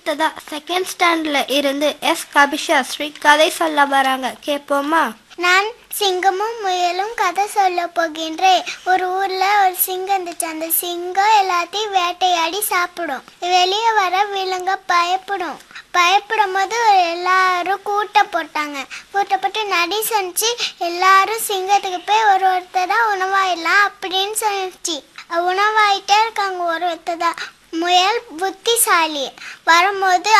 அடுத்ததா செகண்ட் ஸ்டாண்ட்ல இருந்து எஸ் கபிஷா ஸ்ரீ கதை சொல்ல வராங்க கேட்போமா நான் சிங்கமும் முயலும் கதை சொல்ல போகின்றேன் ஒரு ஊர்ல ஒரு சிங்கம் இருந்துச்சு அந்த சிங்கம் எல்லாத்தையும் வேட்டையாடி சாப்பிடும் வெளியே வர விலங்க பயப்படும் பயப்படும் போது எல்லாரும் கூட்ட போட்டாங்க கூட்ட போட்டு நடி சொன்னிச்சு எல்லாரும் சிங்கத்துக்கு போய் ஒரு ஒருத்தரா உணவாயிடலாம் அப்படின்னு சொன்னிச்சு உணவாயிட்டே இருக்காங்க ஒரு ஒருத்தர் தான் முயல் புத்திசாலி வரும்போது